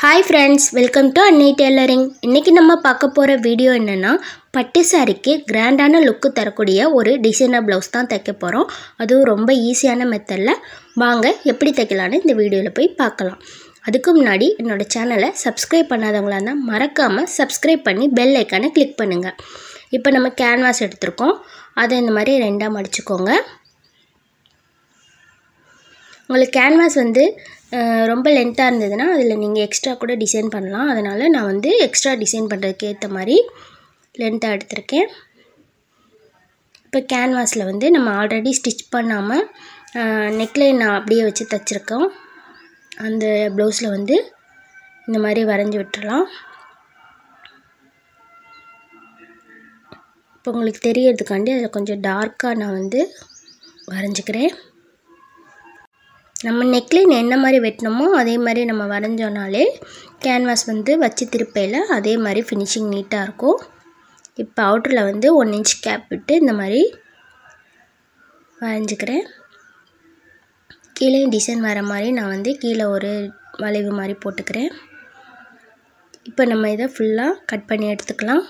hi friends welcome to Annai tailoring இன்றைக்கி நம்ம பார்க்க போகிற வீடியோ என்னென்னா பட்டு சாரிக்கு கிராண்டான லுக்கு தரக்கூடிய ஒரு டிசைனர் ப்ளவுஸ் தான் தைக்க போகிறோம் அதுவும் ரொம்ப ஈஸியான மெத்தடில் வாங்க எப்படி தைக்கலான்னு இந்த வீடியோவில் போய் பார்க்கலாம் அதுக்கு முன்னாடி என்னோடய சேனலை சப்ஸ்கிரைப் பண்ணாதவங்களா இருந்தால் மறக்காமல் சப்ஸ்கிரைப் பண்ணி பெல் ஐக்கானை கிளிக் பண்ணுங்கள் இப்போ நம்ம கேன்வாஸ் எடுத்திருக்கோம் அதை இந்த மாதிரி ரெண்டாக மடிச்சுக்கோங்க உங்களுக்கு கேன்வாஸ் வந்து அஹ், ரொம்ப லென்த்தாக இருந்ததுன்னா அதில் நீங்கள் எக்ஸ்ட்ரா கூட டிசைன் பண்ணலாம் அதனால் நான் வந்து எக்ஸ்ட்ரா டிசைன் பண்ணுறதுக்கு ஏற்ற மாதிரி லென்த்தாக எடுத்திருக்கேன் இப்போ கேன்வாஸில் வந்து நம்ம ஆல்ரெடி ஸ்டிச் பண்ணாமல் நெக்லைன் நான் அப்படியே வச்சு தைச்சிருக்கோம் அந்த ப்ளவுஸில் வந்து இந்த மாதிரி வரைஞ்சி விட்டுறலாம் இப்போ உங்களுக்கு தெரியறதுக்காண்டி அதில் கொஞ்சம் டார்க்காக நான் வந்து வரைஞ்சிக்கிறேன் நம்ம நெக்லைன் என்ன மாதிரி வெட்டினோமோ அதே மாதிரி நம்ம வரைஞ்சோனாலே கேன்வாஸ் வந்து வச்சு திருப்பையில் அதே மாதிரி ஃபினிஷிங் நீட்டாக இருக்கும் இப்போ அவுட்டரில் வந்து ஒன் இன்ச் கேப் விட்டு இந்த மாதிரி வரைஞ்சிக்கிறேன் கீழே டிசைன் வர மாதிரி நான் வந்து கீழே ஒரு வளைவு மாதிரி போட்டுக்கிறேன் இப்போ நம்ம இதை ஃபுல்லாக கட் பண்ணி எடுத்துக்கலாம்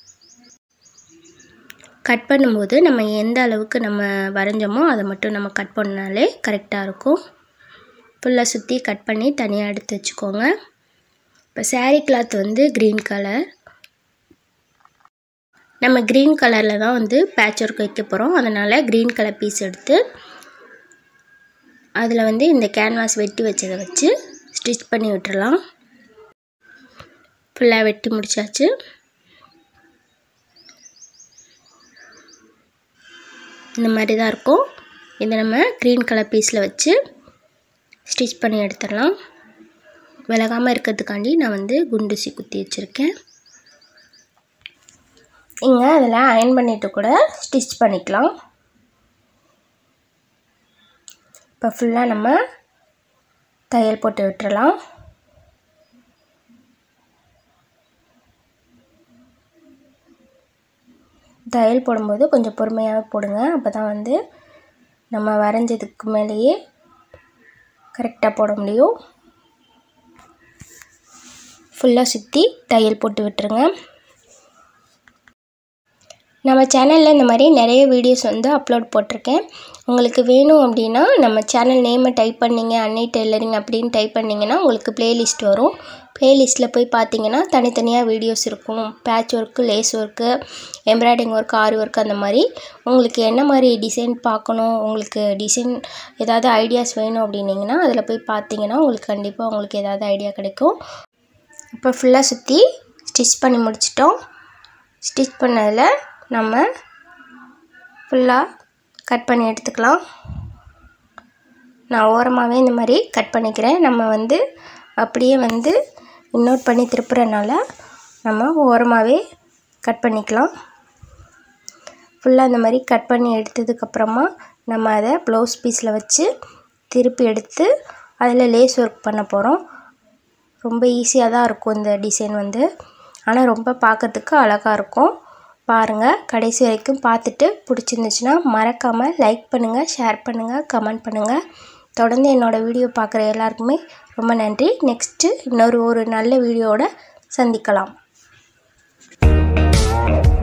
கட் பண்ணும்போது நம்ம எந்த அளவுக்கு நம்ம வரைஞ்சோமோ அதை மட்டும் நம்ம கட் பண்ணாலே கரெக்டாக இருக்கும் ஃபுல்லாக சுற்றி கட் பண்ணி தனியாக எடுத்து வச்சுக்கோங்க இப்போ saree கிளாத் வந்து க்ரீன் கலர் நம்ம க்ரீன் கலரில் தான் வந்து பேட்ச் ஒர்க் வைக்க போகிறோம் அதனால் க்ரீன் கலர் பீஸ் எடுத்து அதில் வந்து இந்த கேன்வாஸ் வெட்டி வச்சதை வச்சு ஸ்டிச் பண்ணி விட்டுறலாம் ஃபுல்லாக வெட்டி முடிச்சாச்சு இந்த மாதிரி தான் இருக்கும் இதை நம்ம க்ரீன் கலர் பீஸில் வச்சு ஸ்டிச் பண்ணி எடுத்துடலாம் விலகாமல் இருக்கிறதுக்காண்டி நான் வந்து குண்டூசி குத்தி வச்சுருக்கேன் இங்கே அதில் அயன் பண்ணிவிட்டு கூட ஸ்டிச் பண்ணிக்கலாம் இப்போ ஃபுல்லாக நம்ம தையல் போட்டு விட்டுறலாம் தையல் போடும்போது கொஞ்சம் பொறுமையாக போடுங்க அப்போ தான் வந்து நம்ம வரைஞ்சதுக்கு மேலேயே கரெக்டாக போட முடியும் ஃபுல்லாக சுற்றி தையல் போட்டு விட்டுருங்க நம்ம சேனலில் இந்த மாதிரி நிறைய வீடியோஸ் வந்து அப்லோட் போட்டிருக்கேன் உங்களுக்கு வேணும் அப்படின்னா நம்ம சேனல் நேமை டைப் பண்ணிங்க அன்னை டெய்லரிங் அப்படின்னு டைப் பண்ணிங்கன்னா உங்களுக்கு ப்ளேலிஸ்ட் வரும் ப்ளேலிஸ்ட்டில் போய் பார்த்தீங்கன்னா தனித்தனியாக வீடியோஸ் இருக்கும் patch work lace work embroidery work aari work அந்த மாதிரி உங்களுக்கு என்ன மாதிரி டிசைன் பார்க்கணும் உங்களுக்கு டிசைன் ஏதாவது ஐடியாஸ் வேணும் அப்படின்னீங்கன்னா அதில் போய் பார்த்தீங்கன்னா உங்களுக்கு கண்டிப்பாக உங்களுக்கு ஏதாவது ஐடியா கிடைக்கும் இப்போ ஃபுல்லாக சுற்றி ஸ்டிச் பண்ணி முடிச்சிட்டோம் ஸ்டிச் பண்ணதில் நம்ம ஃபுல்லாக கட் பண்ணி எடுத்துக்கலாம் நான் ஓரமாகவே இந்த மாதிரி கட் பண்ணிக்கிறேன் நம்ம வந்து அப்படியே வந்து இன்னோட் பண்ணி திருப்புறனால நம்ம ஓரமாகவே கட் பண்ணிக்கலாம் ஃபுல்லாக இந்த மாதிரி கட் பண்ணி எடுத்ததுக்கப்புறமா நம்ம அதை ப்ளவுஸ் பீஸில் வச்சு திருப்பி எடுத்து அதில் லேஸ் ஒர்க் பண்ண போகிறோம் ரொம்ப ஈஸியாக தான் இருக்கும் இந்த டிசைன் வந்து ஆனால் ரொம்ப பார்க்கறதுக்கு அழகாக இருக்கும் பாருங்கள் கடைசி வரைக்கும் பார்த்துட்டு பிடிச்சிருந்துச்சுன்னா மறக்காமல் லைக் பண்ணுங்கள் ஷேர் பண்ணுங்கள் கமெண்ட் பண்ணுங்கள் தொடர்ந்து என்னோடய வீடியோ பார்க்குற எல்லாருக்குமே ரொம்ப நன்றி நெக்ஸ்ட்டு இன்னொரு ஒரு நல்ல வீடியோவோட சந்திக்கலாம்